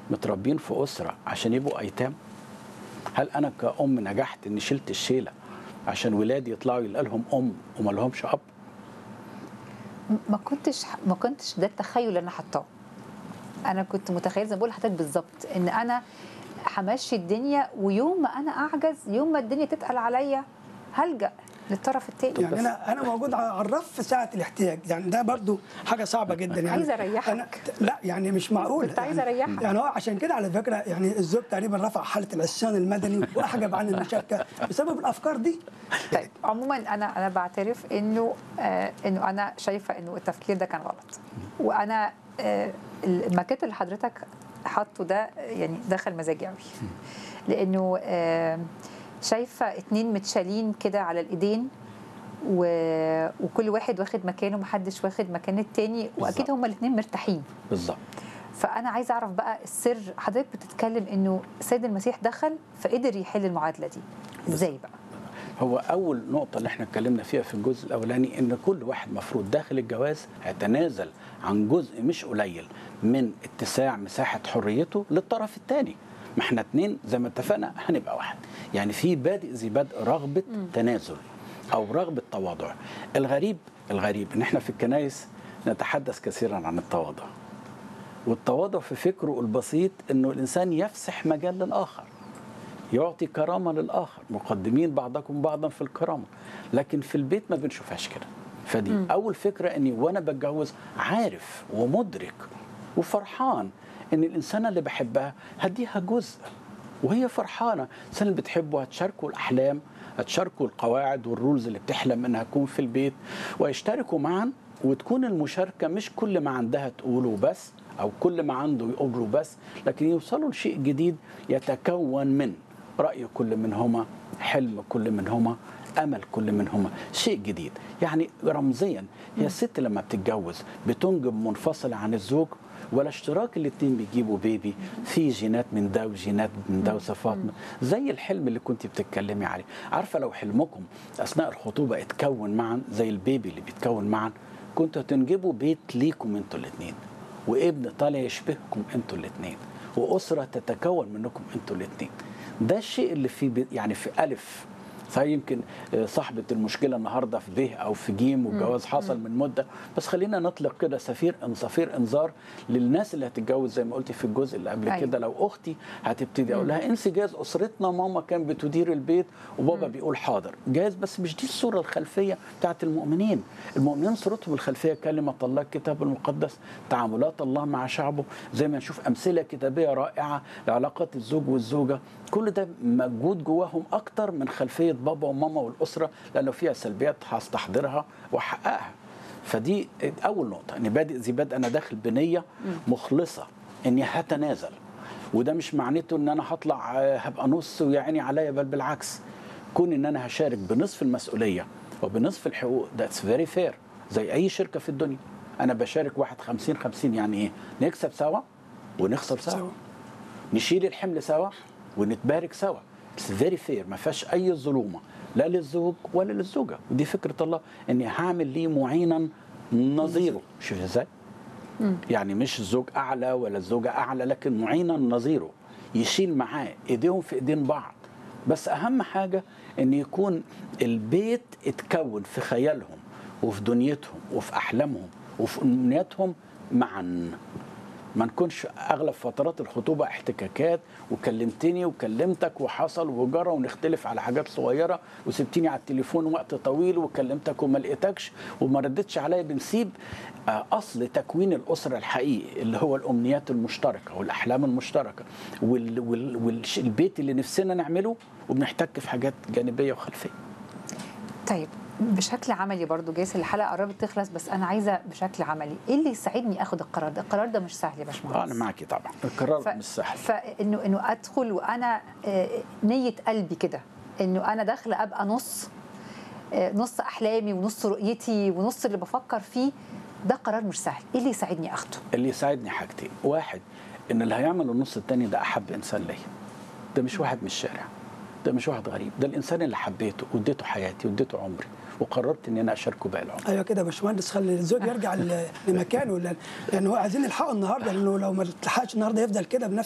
متربين في اسره عشان يبقوا ايتام هل انا كأم نجحت اني شلت الشيله عشان ولادي يطلعوا يلقى لهم ام وما لهمش اب ما كنتش ما كنتش ده التخيل اللي انا حاطاه انا كنت متخيل زي ما بقول لحضرتك بالظبط ان انا همشي الدنيا ويوم ما انا اعجز يوم ما الدنيا تتقل عليا هلجا للطرف التاني يعني انا انا موجود على الرف في ساعه الاحتياج يعني ده برضو حاجه صعبه جدا يعني عايزة أريحك. أنا لا يعني مش معقول كنت عايزة يعني أريحك. يعني هو عشان كده على فكره يعني الزوج تقريبا رفع حاله العصيان المدني واحجب عن المشاركه بسبب الافكار دي طيب عموما انا انا بعترف انه آه انه انا شايفه انه التفكير ده كان غلط وانا آه الماكيت اللي حضرتك حاطه ده يعني دخل مزاجي قوي لانه آه شايفه اتنين متشالين كده على الايدين و... وكل واحد واخد مكانه محدش واخد مكان التاني واكيد بالظبط. هما الاتنين مرتاحين بالظبط فانا عايزه اعرف بقى السر حضرتك بتتكلم انه السيد المسيح دخل فقدر يحل المعادله دي ازاي بقى هو اول نقطه اللي احنا اتكلمنا فيها في الجزء الاولاني ان كل واحد مفروض داخل الجواز هيتنازل عن جزء مش قليل من اتساع مساحه حريته للطرف الثاني ما احنا اتنين زي ما اتفقنا هنبقى واحد يعني في بادئ ذي بدء رغبه تنازل او رغبه تواضع الغريب الغريب ان احنا في الكنائس نتحدث كثيرا عن التواضع والتواضع في فكره البسيط انه الانسان يفسح مجال للاخر يعطي كرامه للاخر مقدمين بعضكم بعضا في الكرامه لكن في البيت ما بنشوفهاش كده فدي م. اول فكره اني وانا بتجوز عارف ومدرك وفرحان ان الانسانه اللي بحبها هديها جزء وهي فرحانه الانسان اللي بتحبه هتشاركه الاحلام هتشاركوا القواعد والرولز اللي بتحلم انها تكون في البيت ويشتركوا معا وتكون المشاركه مش كل ما عندها تقوله بس او كل ما عنده يقوله بس لكن يوصلوا لشيء جديد يتكون من راي كل منهما حلم كل منهما امل كل منهما شيء جديد يعني رمزيا هي الست لما بتتجوز بتنجب منفصله عن الزوج ولا اشتراك الاثنين بيجيبوا بيبي في جينات من ده وجينات من ده وصفات من زي الحلم اللي كنت بتتكلمي عليه عارفه لو حلمكم اثناء الخطوبه اتكون معا زي البيبي اللي بيتكون معا كنتوا هتنجبوا بيت ليكم انتوا الاثنين وابن طالع يشبهكم انتوا الاثنين واسره تتكون منكم انتوا الاثنين ده الشيء اللي في يعني في الف صحيح يمكن صاحبة المشكلة النهاردة في به أو في جيم والجواز حصل من مدة بس خلينا نطلق كده سفير صفير إنذار للناس اللي هتتجوز زي ما قلتي في الجزء اللي قبل أيوة. كده لو أختي هتبتدي أقول لها انسي جاز أسرتنا ماما كان بتدير البيت وبابا بيقول حاضر جاز بس مش دي الصورة الخلفية بتاعت المؤمنين المؤمنين صورتهم الخلفية كلمة الله الكتاب المقدس تعاملات الله مع شعبه زي ما نشوف أمثلة كتابية رائعة لعلاقات الزوج والزوجة كل ده موجود جواهم أكتر من خلفية بابا وماما والاسره لانه فيها سلبيات هستحضرها واحققها فدي اول نقطه اني بادئ ذي بدء انا داخل بنيه مخلصه اني هتنازل وده مش معناته ان انا هطلع هبقى نص ويا عيني عليا بل بالعكس كون ان انا هشارك بنصف المسؤوليه وبنصف الحقوق ذاتس فيري فير زي اي شركه في الدنيا انا بشارك واحد 50 50 يعني ايه نكسب سوا ونخسر سوا, سوا. نشيل الحمل سوا ونتبارك سوا اتس فيري فير ما فيهاش اي ظلومه لا للزوج ولا للزوجه ودي فكره الله اني هعمل ليه معينا نظيره شوف ازاي يعني مش الزوج اعلى ولا الزوجه اعلى لكن معينا نظيره يشيل معاه ايديهم في ايدين بعض بس اهم حاجه ان يكون البيت اتكون في خيالهم وفي دنيتهم وفي احلامهم وفي امنياتهم معا ما نكونش اغلب فترات الخطوبه احتكاكات وكلمتني وكلمتك وحصل وجرى ونختلف على حاجات صغيره وسبتني على التليفون وقت طويل وكلمتك وما لقيتكش وما ردتش عليا بنسيب اصل تكوين الاسره الحقيقي اللي هو الامنيات المشتركه والاحلام المشتركه وال وال والبيت اللي نفسنا نعمله وبنحتك في حاجات جانبيه وخلفيه. طيب بشكل عملي برضو جايز الحلقه قربت تخلص بس انا عايزه بشكل عملي ايه اللي يساعدني اخد القرار ده القرار ده مش سهل يا باشمهندس انا معاكي طبعا القرار ف... مش سهل فانه انه ادخل وانا نيه قلبي كده انه انا داخله ابقى نص نص احلامي ونص رؤيتي ونص اللي بفكر فيه ده قرار مش سهل ايه اللي يساعدني اخده اللي يساعدني حاجتين واحد ان اللي هيعمل النص الثاني ده احب انسان ليا ده مش واحد من الشارع ده مش واحد غريب ده الانسان اللي حبيته واديته حياتي واديته عمري وقررت ان انا اشاركه باقي العمر ايوه كده يا باشمهندس خلي الزوج يرجع لمكانه لان هو عايزين نلحقه النهارده لانه لو ما لحقش النهارده يفضل كده بنفس